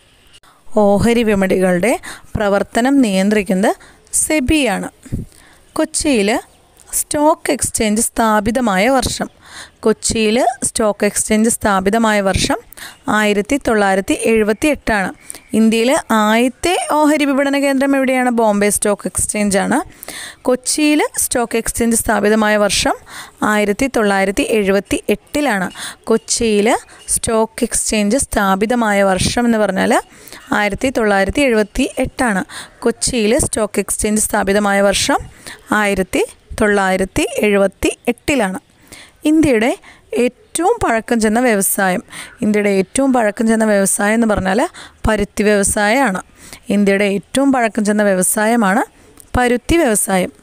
ഓഹരി വിപണികളുടെ പ്രവർത്തനം നിയന്ത്രിക്കുന്നത് സെബിയാണ് കൊച്ചിയിൽ സ്റ്റോക്ക് എക്സ്ചേഞ്ച് സ്ഥാപിതമായ വർഷം കൊച്ചിയിൽ സ്റ്റോക്ക് എക്സ്ചേഞ്ച് സ്ഥാപിതമായ വർഷം ആയിരത്തി തൊള്ളായിരത്തി എഴുപത്തി എട്ടാണ് ഇന്ത്യയിലെ ആദ്യത്തെ ഓഹരി വിപണന കേന്ദ്രം എവിടെയാണ് ബോംബെ സ്റ്റോക്ക് എക്സ്ചേഞ്ച് ആണ് കൊച്ചിയിൽ സ്റ്റോക്ക് എക്സ്ചേഞ്ച് സ്ഥാപിതമായ വർഷം ആയിരത്തി തൊള്ളായിരത്തി എഴുപത്തി എട്ടിലാണ് കൊച്ചിയിൽ സ്റ്റോക്ക് എക്സ്ചേഞ്ച് സ്ഥാപിതമായ വർഷം എന്ന് പറഞ്ഞാൽ ആയിരത്തി തൊള്ളായിരത്തി എഴുപത്തി എട്ടാണ് കൊച്ചിയിൽ സ്റ്റോക്ക് എക്സ്ചേഞ്ച് സ്ഥാപിതമായ വർഷം ആയിരത്തി തൊള്ളായിരത്തി എഴുപത്തി എട്ടിലാണ് ഇന്ത്യയുടെ ഏറ്റവും പഴക്കം ചെന്ന വ്യവസായം ഇന്ത്യയുടെ ഏറ്റവും പഴക്കം ചെന്ന വ്യവസായം എന്ന് പറഞ്ഞാൽ പരുത്തി വ്യവസായമാണ് ഇന്ത്യയുടെ ഏറ്റവും പഴക്കം ചെന്ന വ്യവസായമാണ് പരുത്തി വ്യവസായം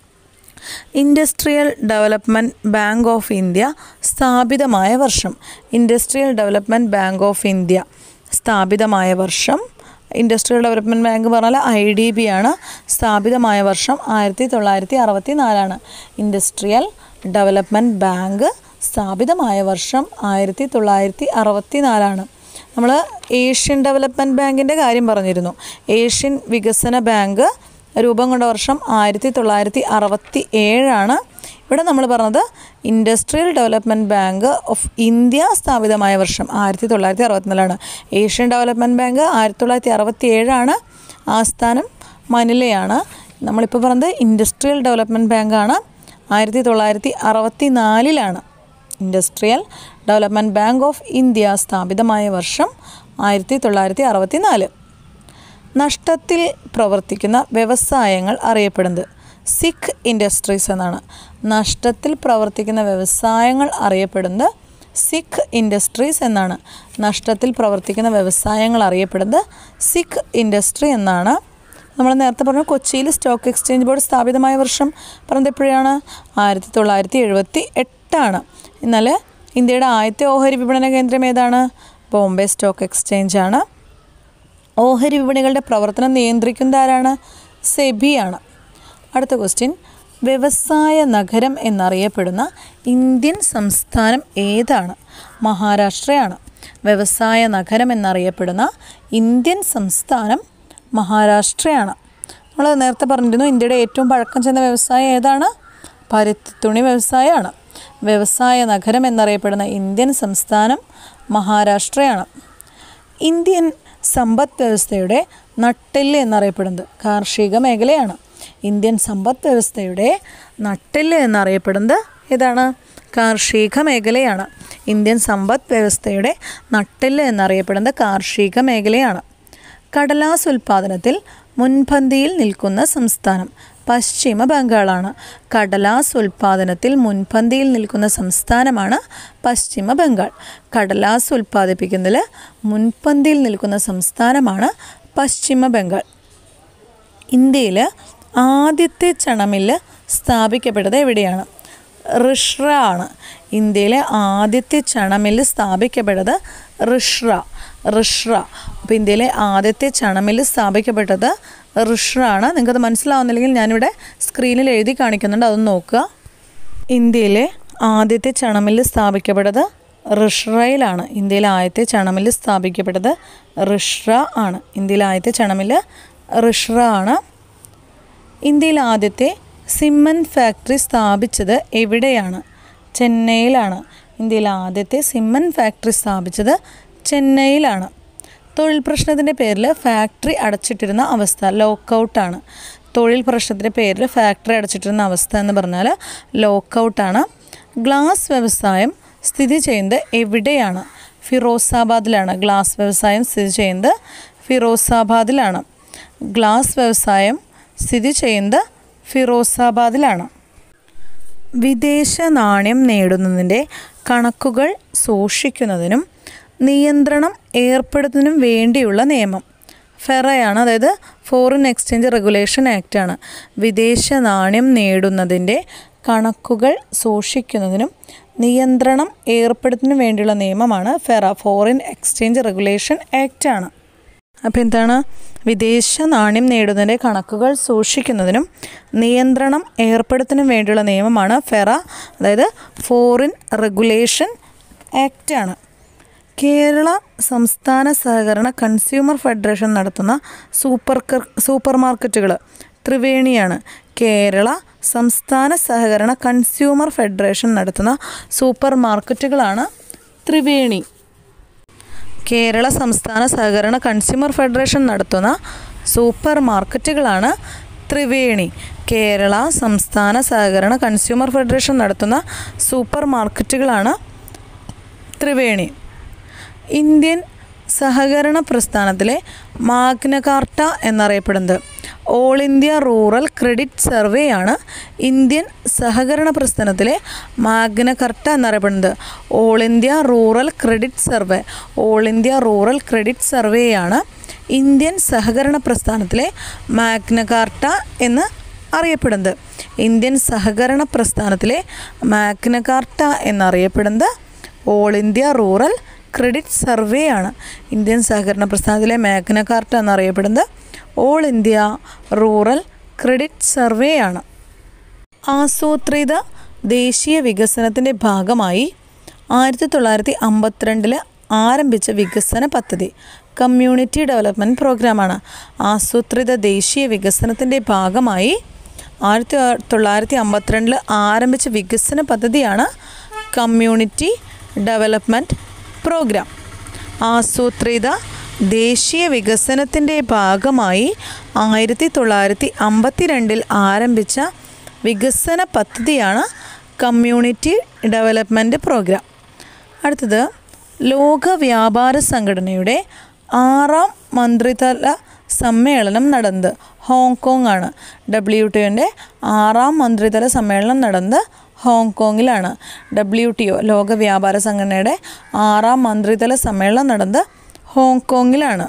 industrial development bank of India സ്ഥാപിതമായ വർഷം industrial development bank of India സ്ഥാപിതമായ വർഷം ഇൻഡസ്ട്രിയൽ ഡെവലപ്മെൻറ്റ് ബാങ്ക് പറഞ്ഞാൽ ഐ ഡി ബി ആണ് സ്ഥാപിതമായ വർഷം ആയിരത്തി തൊള്ളായിരത്തി അറുപത്തി നാലാണ് ഇൻഡസ്ട്രിയൽ ഡെവലപ്മെൻറ്റ് ബാങ്ക് സ്ഥാപിതമായ വർഷം ആയിരത്തി തൊള്ളായിരത്തി അറുപത്തി നാലാണ് നമ്മൾ ഏഷ്യൻ ഡെവലപ്മെൻറ്റ് ബാങ്കിൻ്റെ കാര്യം പറഞ്ഞിരുന്നു ഏഷ്യൻ വികസന ബാങ്ക് രൂപം കൊണ്ട വർഷം ആയിരത്തി തൊള്ളായിരത്തി അറുപത്തി ഏഴാണ് ഇവിടെ നമ്മൾ പറഞ്ഞത് industrial development bank of India സ്ഥാപിതമായ വർഷം ആയിരത്തി തൊള്ളായിരത്തി അറുപത്തിനാലാണ് ഏഷ്യൻ ഡെവലപ്മെൻറ്റ് ബാങ്ക് ആയിരത്തി തൊള്ളായിരത്തി അറുപത്തി ഏഴാണ് ആസ്ഥാനം മനിലയാണ് നമ്മളിപ്പോൾ പറഞ്ഞത് ഇൻഡസ്ട്രിയൽ ഡെവലപ്മെൻറ്റ് ബാങ്കാണ് ആയിരത്തി തൊള്ളായിരത്തി അറുപത്തി നാലിലാണ് industrial development bank of India സ്ഥാപിതമായ വർഷം ആയിരത്തി തൊള്ളായിരത്തി അറുപത്തി നാല് നഷ്ടത്തിൽ പ്രവർത്തിക്കുന്ന വ്യവസായങ്ങൾ അറിയപ്പെടുന്നത് സിഖ് ഇൻഡസ്ട്രീസ് എന്നാണ് നഷ്ടത്തിൽ പ്രവർത്തിക്കുന്ന വ്യവസായങ്ങൾ അറിയപ്പെടുന്നത് സിഖ് ഇൻഡസ്ട്രീസ് എന്നാണ് നഷ്ടത്തിൽ പ്രവർത്തിക്കുന്ന വ്യവസായങ്ങൾ അറിയപ്പെടുന്നത് സിഖ് ഇൻഡസ്ട്രി എന്നാണ് നമ്മൾ നേരത്തെ പറഞ്ഞു കൊച്ചിയിൽ സ്റ്റോക്ക് എക്സ്ചേഞ്ച് ബോർഡ് സ്ഥാപിതമായ വർഷം പറഞ്ഞത് എപ്പോഴാണ് ആയിരത്തി തൊള്ളായിരത്തി എഴുപത്തി എട്ടാണ് എന്നാൽ ഇന്ത്യയുടെ ആദ്യത്തെ ഓഹരി വിപണന കേന്ദ്രം ഏതാണ് ബോംബെ സ്റ്റോക്ക് എക്സ്ചേഞ്ച് ആണ് ഓഹരി വിപണികളുടെ പ്രവർത്തനം നിയന്ത്രിക്കുന്നത് ആരാണ് സെബിയാണ് അടുത്ത ക്വസ്റ്റ്യൻ വ്യവസായ നഗരം എന്നറിയപ്പെടുന്ന ഇന്ത്യൻ സംസ്ഥാനം ഏതാണ് മഹാരാഷ്ട്രയാണ് വ്യവസായ നഗരം എന്നറിയപ്പെടുന്ന ഇന്ത്യൻ സംസ്ഥാനം മഹാരാഷ്ട്രയാണ് നമ്മൾ നേരത്തെ പറഞ്ഞിരുന്നു ഇന്ത്യയുടെ ഏറ്റവും പഴക്കം ചെന്ന വ്യവസായം ഏതാണ് പരുത്തിത്തുണി വ്യവസായമാണ് വ്യവസായ നഗരം എന്നറിയപ്പെടുന്ന ഇന്ത്യൻ സംസ്ഥാനം മഹാരാഷ്ട്രയാണ് ഇന്ത്യൻ സമ്പദ് വ്യവസ്ഥയുടെ നട്ടെല്ല് എന്നറിയപ്പെടുന്നത് കാർഷിക മേഖലയാണ് ഇന്ത്യൻ സമ്പദ് വ്യവസ്ഥയുടെ നട്ടെല്ല് എന്നറിയപ്പെടുന്നത് ഏതാണ് കാർഷിക മേഖലയാണ് ഇന്ത്യൻ സമ്പദ് വ്യവസ്ഥയുടെ നട്ടെല്ല് എന്നറിയപ്പെടുന്നത് കാർഷിക മേഖലയാണ് കടലാസ് ഉൽപ്പാദനത്തിൽ മുൻപന്തിയിൽ നിൽക്കുന്ന സംസ്ഥാനം പശ്ചിമ ബംഗാളാണ് കടലാസ് ഉൽപ്പാദനത്തിൽ മുൻപന്തിയിൽ നിൽക്കുന്ന സംസ്ഥാനമാണ് പശ്ചിമ ബംഗാൾ കടലാസ് ഉൽപ്പാദിപ്പിക്കുന്നതിൽ മുൻപന്തിയിൽ നിൽക്കുന്ന സംസ്ഥാനമാണ് പശ്ചിമ ബംഗാൾ ഇന്ത്യയിൽ ആദ്യത്തെ ചണമില്ല് സ്ഥാപിക്കപ്പെട്ടത് എവിടെയാണ് റിഷ്ര ആണ് ഇന്ത്യയിലെ ആദ്യത്തെ ചണമില്ല് സ്ഥാപിക്കപ്പെട്ടത് റിഷ്ര റിഷ്ര അപ്പോൾ ഇന്ത്യയിലെ ആദ്യത്തെ ചണമില്ല് സ്ഥാപിക്കപ്പെട്ടത് റിഷ്ര ആണ് നിങ്ങൾക്കത് മനസ്സിലാവുന്നില്ലെങ്കിൽ ഞാനിവിടെ സ്ക്രീനിൽ എഴുതി കാണിക്കുന്നുണ്ട് അതൊന്ന് നോക്കുക ഇന്ത്യയിലെ ആദ്യത്തെ ചണമില്ല് സ്ഥാപിക്കപ്പെട്ടത് റിഷ്രയിലാണ് ഇന്ത്യയിലെ ആദ്യത്തെ ചണമില്ല് സ്ഥാപിക്കപ്പെട്ടത് റിഷ്ര ആണ് ഇന്ത്യയിലെ ആദ്യത്തെ ചണമില്ല് റിഷ്ര ആണ് ഇന്ത്യയിൽ ആദ്യത്തെ സിമൻറ്റ് ഫാക്ടറി സ്ഥാപിച്ചത് എവിടെയാണ് ചെന്നൈയിലാണ് ഇന്ത്യയിൽ ആദ്യത്തെ സിമൻറ്റ് ഫാക്ടറി സ്ഥാപിച്ചത് ചെന്നൈയിലാണ് തൊഴിൽ പ്രശ്നത്തിൻ്റെ പേരിൽ ഫാക്ടറി അടച്ചിട്ടിരുന്ന അവസ്ഥ ലോക്കൗട്ടാണ് തൊഴിൽ പ്രശ്നത്തിൻ്റെ പേരിൽ ഫാക്ടറി അടച്ചിട്ടിരുന്ന അവസ്ഥ എന്ന് പറഞ്ഞാൽ ലോക്കൗട്ടാണ് ഗ്ലാസ് വ്യവസായം സ്ഥിതി ചെയ്യുന്നത് എവിടെയാണ് ഫിറോസാബാദിലാണ് ഗ്ലാസ് വ്യവസായം സ്ഥിതി ചെയ്യുന്നത് ഫിറോസാബാദിലാണ് ഗ്ലാസ് വ്യവസായം സ്ഥിതി ചെയ്യുന്നത് ഫിറോസാബാദിലാണ് വിദേശ നാണ്യം നേടുന്നതിൻ്റെ കണക്കുകൾ സൂക്ഷിക്കുന്നതിനും നിയന്ത്രണം ഏർപ്പെടുത്തുന്നതിനും വേണ്ടിയുള്ള നിയമം ഫെറയാണ് അതായത് ഫോറിൻ എക്സ്ചേഞ്ച് റെഗുലേഷൻ ആക്റ്റ് ആണ് വിദേശ നാണ്യം നേടുന്നതിൻ്റെ കണക്കുകൾ സൂക്ഷിക്കുന്നതിനും നിയന്ത്രണം ഏർപ്പെടുത്തുന്നതിനും വേണ്ടിയുള്ള നിയമമാണ് FERA foreign exchange regulation act ആണ് അപ്പോൾ എന്താണ് വിദേശ നാണ്യം നേടുന്നതിൻ്റെ കണക്കുകൾ സൂക്ഷിക്കുന്നതിനും നിയന്ത്രണം ഏർപ്പെടുത്തുന്നതിനും വേണ്ടിയുള്ള നിയമമാണ് ഫെറ അതായത് ഫോറിൻ റെഗുലേഷൻ ആക്റ്റ് ആണ് കേരള സംസ്ഥാന സഹകരണ കൺസ്യൂമർ ഫെഡറേഷൻ നടത്തുന്ന സൂപ്പർ സൂപ്പർ മാർക്കറ്റുകൾ ത്രിവേണിയാണ് കേരള സംസ്ഥാന സഹകരണ കൺസ്യൂമർ ഫെഡറേഷൻ നടത്തുന്ന സൂപ്പർ മാർക്കറ്റുകളാണ് ത്രിവേണി കേരള സംസ്ഥാന സഹകരണ കൺസ്യൂമർ ഫെഡറേഷൻ നടത്തുന്ന സൂപ്പർ മാർക്കറ്റുകളാണ് ത്രിവേണി കേരള സംസ്ഥാന സഹകരണ കൺസ്യൂമർ ഫെഡറേഷൻ നടത്തുന്ന സൂപ്പർ മാർക്കറ്റുകളാണ് ത്രിവേണി ഇന്ത്യൻ സഹകരണ പ്രസ്ഥാനത്തിലെ മാഗ്നകാർട്ട എന്നറിയപ്പെടുന്നത് all India rural credit survey ആണ് ഇന്ത്യൻ സഹകരണ പ്രസ്ഥാനത്തിലെ മാഗ്നകർട്ട എന്നറിയപ്പെടുന്നത് all India rural credit survey all India rural credit survey ആണ് ഇന്ത്യൻ സഹകരണ പ്രസ്ഥാനത്തിലെ മാഗ്നകാർട്ട എന്ന് അറിയപ്പെടുന്നത് ഇന്ത്യൻ സഹകരണ പ്രസ്ഥാനത്തിലെ മാഗ്നകാർട്ട എന്നറിയപ്പെടുന്നത് all India rural credit survey ആണ് ഇന്ത്യൻ സഹകരണ പ്രസ്ഥാനത്തിലെ മാഗ്ന കാർട്ട എന്നറിയപ്പെടുന്നത് all India rural credit survey ആണ് ആസൂത്രിത ദേശീയ വികസനത്തിൻ്റെ ഭാഗമായി ആയിരത്തി തൊള്ളായിരത്തി അമ്പത്തിരണ്ടിൽ ആരംഭിച്ച വികസന പദ്ധതി കമ്മ്യൂണിറ്റി ഡെവലപ്മെൻറ്റ് പ്രോഗ്രാമാണ് ആസൂത്രിത ദേശീയ വികസനത്തിൻ്റെ ഭാഗമായി ആയിരത്തി തൊള്ളായിരത്തി അമ്പത്തിരണ്ടിൽ ആരംഭിച്ച വികസന പദ്ധതിയാണ് കമ്മ്യൂണിറ്റി ഡെവലപ്മെൻറ്റ് പ്രോഗ്രാം ആസൂത്രിത ദേശീയ വികസനത്തിൻ്റെ ഭാഗമായി ആയിരത്തി തൊള്ളായിരത്തി അമ്പത്തിരണ്ടിൽ ആരംഭിച്ച വികസന പദ്ധതിയാണ് കമ്മ്യൂണിറ്റി ഡെവലപ്മെൻറ്റ് പ്രോഗ്രാം അടുത്തത് ലോക വ്യാപാര സംഘടനയുടെ ആറാം മന്ത്രിതല സമ്മേളനം നടന്നത് ഹോങ്കോങ് ആണ് ഡബ്ല്യു ടി ഒൻ്റെ ആറാം മന്ത്രിതല സമ്മേളനം നടന്നത് ഹോങ്കോങ്ങിലാണ് ഡബ്ല്യു ടി ഒ ലോക വ്യാപാര സംഘടനയുടെ ആറാം മന്ത്രിതല സമ്മേളനം നടന്നത് ഹോങ്കോങ്ങിലാണ്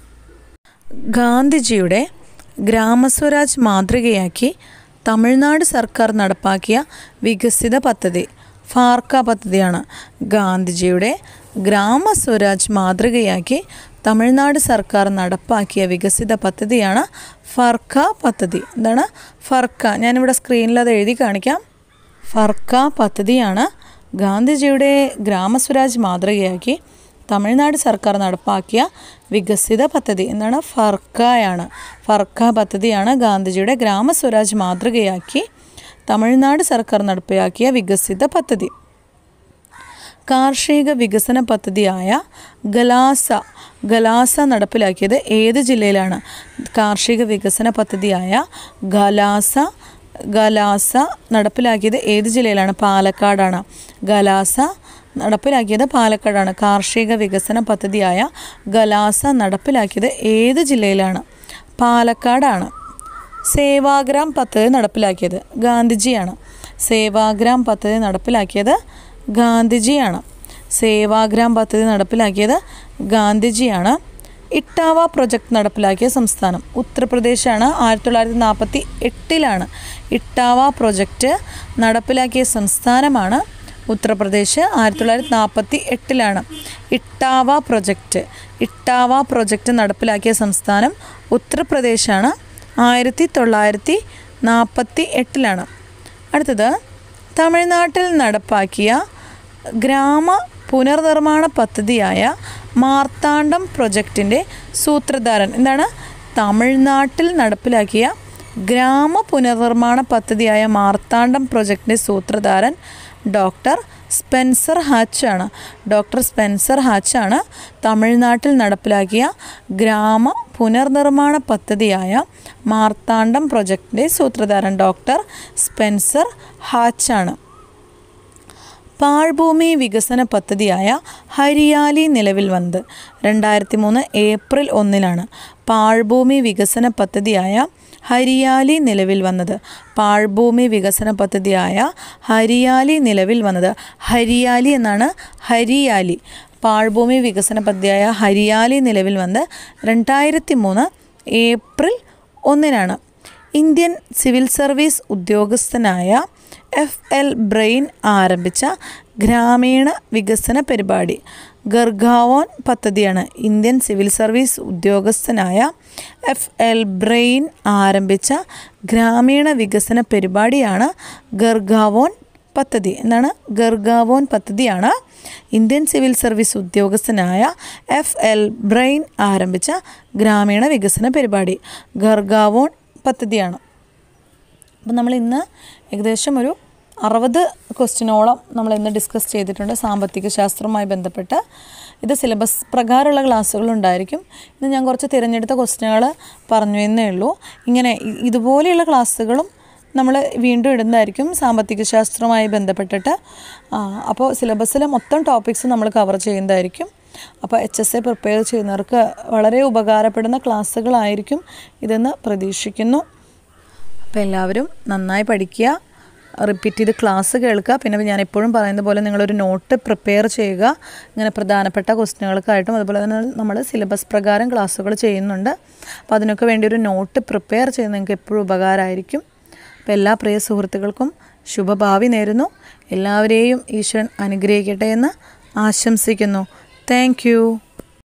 ഗാന്ധിജിയുടെ ഗ്രാമസ്വരാജ് മാതൃകയാക്കി തമിഴ്നാട് സർക്കാർ നടപ്പാക്കിയ വികസിത പദ്ധതി ഫാർക്ക പദ്ധതിയാണ് ഗാന്ധിജിയുടെ ഗ്രാമസ്വരാജ് മാതൃകയാക്കി തമിഴ്നാട് സർക്കാർ നടപ്പാക്കിയ വികസിത പദ്ധതിയാണ് ഫർക്ക പദ്ധതി എന്താണ് ഫർക്ക ഞാനിവിടെ സ്ക്രീനിൽ അത് എഴുതി കാണിക്കാം ഫർക്ക പദ്ധതിയാണ് ഗാന്ധിജിയുടെ ഗ്രാമസ്വരാജ് മാതൃകയാക്കി തമിഴ്നാട് സർക്കാർ നടപ്പാക്കിയ വികസിത പദ്ധതി എന്താണ് ഫർക്കയാണ് ഫർക്ക പദ്ധതിയാണ് ഗാന്ധിജിയുടെ ഗ്രാമസ്വരാജ് മാതൃകയാക്കി തമിഴ്നാട് സർക്കാർ നടപ്പിലാക്കിയ വികസിത പദ്ധതി കാർഷിക വികസന പദ്ധതിയായ ഗലാസ ഗലാസ നടപ്പിലാക്കിയത് ഏത് ജില്ലയിലാണ് കാർഷിക വികസന പദ്ധതിയായ ഗലാസ ഗലാസ നടപ്പിലാക്കിയത് ഏത് ജില്ലയിലാണ് പാലക്കാടാണ് ഗലാസ നടപ്പിലാക്കിയത് പാലക്കാടാണ് കാർഷിക വികസന പദ്ധതിയായ ഗലാസ നടപ്പിലാക്കിയത് ഏത് ജില്ലയിലാണ് പാലക്കാടാണ് സേവാഗ്രാം പദ്ധതി നടപ്പിലാക്കിയത് ഗാന്ധിജിയാണ് സേവാഗ്രാം പദ്ധതി നടപ്പിലാക്കിയത് ഗാന്ധിജിയാണ് സേവാഗ്രാം പദ്ധതി നടപ്പിലാക്കിയത് ഗാന്ധിജിയാണ് ഇട്ടാവ പ്രൊജക്ട് നടപ്പിലാക്കിയ സംസ്ഥാനം ഉത്തർപ്രദേശാണ് ആയിരത്തി തൊള്ളായിരത്തി നാൽപ്പത്തി എട്ടിലാണ് ഇട്ടാവ പ്രൊജക്റ്റ് നടപ്പിലാക്കിയ സംസ്ഥാനമാണ് ഉത്തർപ്രദേശ് ആയിരത്തി തൊള്ളായിരത്തി നാൽപ്പത്തി എട്ടിലാണ് ഇട്ടാവ പ്രൊജക്റ്റ് ഇട്ടാവ പ്രൊജക്റ്റ് നടപ്പിലാക്കിയ സംസ്ഥാനം ഉത്തർപ്രദേശാണ് ആയിരത്തി തൊള്ളായിരത്തി നാൽപ്പത്തി എട്ടിലാണ് അടുത്തത് തമിഴ്നാട്ടിൽ നടപ്പാക്കിയ ഗ്രാമ പുനർനിർമ്മാണ പദ്ധതിയായ മാർത്താണ്ഡം പ്രൊജക്റ്റിൻ്റെ സൂത്രധാരൻ എന്താണ് തമിഴ്നാട്ടിൽ നടപ്പിലാക്കിയ ഗ്രാമ പുനർനിർമ്മാണ പദ്ധതിയായ മാർത്താണ്ഡം പ്രൊജക്റ്റിൻ്റെ സൂത്രധാരൻ ഡോക്ടർ സ്പെൻസർ ഹാച്ചാണ് ഡോക്ടർ സ്പെൻസർ ഹാച്ചാണ് തമിഴ്നാട്ടിൽ നടപ്പിലാക്കിയ ഗ്രാമ പുനർനിർമ്മാണ പദ്ധതിയായ മാർത്താണ്ഡം പ്രൊജക്റ്റിൻ്റെ സൂത്രധാരൻ ഡോക്ടർ സ്പെൻസർ ഹാച്ചാണ് പാഴ്ഭൂമി വികസന പദ്ധതിയായ ഹരിയാലി നിലവിൽ വന്നത് രണ്ടായിരത്തി മൂന്ന് ഏപ്രിൽ ഒന്നിലാണ് പാഴ്ഭൂമി വികസന പദ്ധതിയായ ഹരിയാലി നിലവിൽ വന്നത് പാഴ്ഭൂമി വികസന പദ്ധതിയായ ഹരിയാലി നിലവിൽ വന്നത് ഹരിയാലി എന്നാണ് ഹരിയാലി പാഴ്ഭൂമി വികസന പദ്ധതിയായ ഹരിയാലി നിലവിൽ വന്നത് രണ്ടായിരത്തി മൂന്ന് ഏപ്രിൽ ഒന്നിനാണ് ഇന്ത്യൻ സിവിൽ സർവീസ് ഉദ്യോഗസ്ഥനായ എഫ് എൽ ബ്രെയിൻ ആരംഭിച്ച ഗ്രാമീണ വികസന പരിപാടി ഗർഗാവോൻ പദ്ധതിയാണ് ഇന്ത്യൻ സിവിൽ സർവീസ് ഉദ്യോഗസ്ഥനായ എഫ് എൽ ബ്രെയിൻ ആരംഭിച്ച ഗ്രാമീണ വികസന പരിപാടിയാണ് ഗർഗാവോൻ പദ്ധതി എന്താണ് ഗർഗാവോൻ പദ്ധതിയാണ് ഇന്ത്യൻ സിവിൽ സർവീസ് ഉദ്യോഗസ്ഥനായ എഫ് എൽ ബ്രെയിൻ ആരംഭിച്ച ഗ്രാമീണ വികസന പരിപാടി ഗർഗാവോൺ പദ്ധതിയാണ് അപ്പം നമ്മൾ ഇന്ന് ഏകദേശം ഒരു അറുപത് ക്വസ്റ്റിനോളം നമ്മൾ ഇന്ന് ഡിസ്കസ് ചെയ്തിട്ടുണ്ട് സാമ്പത്തിക ശാസ്ത്രവുമായി ബന്ധപ്പെട്ട് ഇത് സിലബസ് പ്രകാരമുള്ള ക്ലാസ്സുകളുണ്ടായിരിക്കും ഇന്ന് ഞാൻ കുറച്ച് തിരഞ്ഞെടുത്ത ക്വസ്റ്റിനുകൾ പറഞ്ഞു എന്നേ ഉള്ളൂ ഇങ്ങനെ ഇ- ഇതുപോലെയുള്ള ക്ലാസ്സുകളും നമ്മൾ വീണ്ടും ഇടുന്നതായിരിക്കും സാമ്പത്തിക ശാസ്ത്രവുമായി ബന്ധപ്പെട്ടിട്ട് ആ, അപ്പോൾ സിലബസിലെ മൊത്തം ടോപ്പിക്സ് നമ്മൾ കവർ ചെയ്യുന്നതായിരിക്കും അപ്പോൾ എച്ച് എസ് എ പ്രിപ്പയർ ചെയ്യുന്നവർക്ക് വളരെ ഉപകാരപ്പെടുന്ന ക്ലാസ്സുകളായിരിക്കും ഇതെന്ന് പ്രതീക്ഷിക്കുന്നു അപ്പോൾ എല്ലാവരും നന്നായി പഠിക്കുക റിപ്പീറ്റ് ചെയ്ത് ക്ലാസ് കേൾക്കുക പിന്നെ ഞാൻ എപ്പോഴും പറയുന്ന പോലെ നിങ്ങളൊരു നോട്ട് പ്രിപ്പയർ ചെയ്യുക ഇങ്ങനെ പ്രധാനപ്പെട്ട ക്വസ്റ്റിനുകൾക്കായിട്ടും അതുപോലെ തന്നെ നമ്മൾ സിലബസ് പ്രകാരം ക്ലാസ്സുകൾ ചെയ്യുന്നുണ്ട് അപ്പോൾ അതിനൊക്കെ വേണ്ടി ഒരു നോട്ട് പ്രിപ്പയർ ചെയ്യുന്നത് നിങ്ങൾക്ക് എപ്പോഴും ഉപകാരമായിരിക്കും അപ്പോൾ എല്ലാ പ്രിയ സുഹൃത്തുക്കൾക്കും ശുഭഭാവി നേരുന്നു എല്ലാവരെയും ഈശ്വരൻ അനുഗ്രഹിക്കട്ടെ എന്ന് ആശംസിക്കുന്നു താങ്ക്